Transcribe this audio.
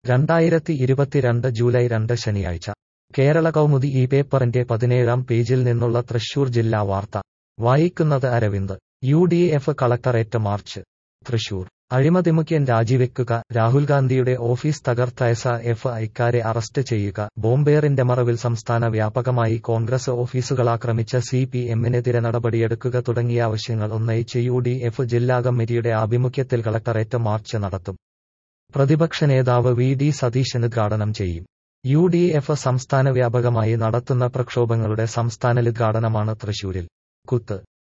രണ്ടായിരത്തി ഇരുപത്തിരണ്ട് ജൂലൈ രണ്ട് ശനിയാഴ്ച കേരള കൗമുദി ഈ പേപ്പറിന്റെ പതിനേഴാം പേജിൽ നിന്നുള്ള തൃശൂർ ജില്ലാ വാർത്ത വായിക്കുന്നത് Aravind U D F collectorate march Thrissur അഴിമതിമുഖ്യൻ രാജിവെക്കുക രാഹുൽ ഗാന്ധിയുടെ ഓഫീസ് തകർത്തയസ എഫ് ഐക്കാരെ അറസ്റ്റ് ചെയ്യുക ബോംബേറിന്റെ മറവിൽ സംസ്ഥാന വ്യാപകമായി കോൺഗ്രസ് ഓഫീസുകളാക്രമിച്ച സി പി എമ്മിനെതിരെ നടപടിയെടുക്കുക തുടങ്ങിയ ആവശ്യങ്ങൾ ഉന്നയിച്ച് യു ഡി എഫ് ജില്ലാ കമ്മിറ്റിയുടെ ആഭിമുഖ്യത്തിൽ കളക്ടറേറ്റ് മാർച്ച് നടത്തും പ്രതിപക്ഷ നേതാവ് വി ഡി സതീശൻ ഉദ്ഘാടനം ചെയ്യും യു ഡി എഫ് സംസ്ഥാന വ്യാപകമായി നടത്തുന്ന പ്രക്ഷോഭങ്ങളുടെ സംസ്ഥാന ഉദ്ഘാടനമാണ് തൃശൂരിൽ കുത്ത്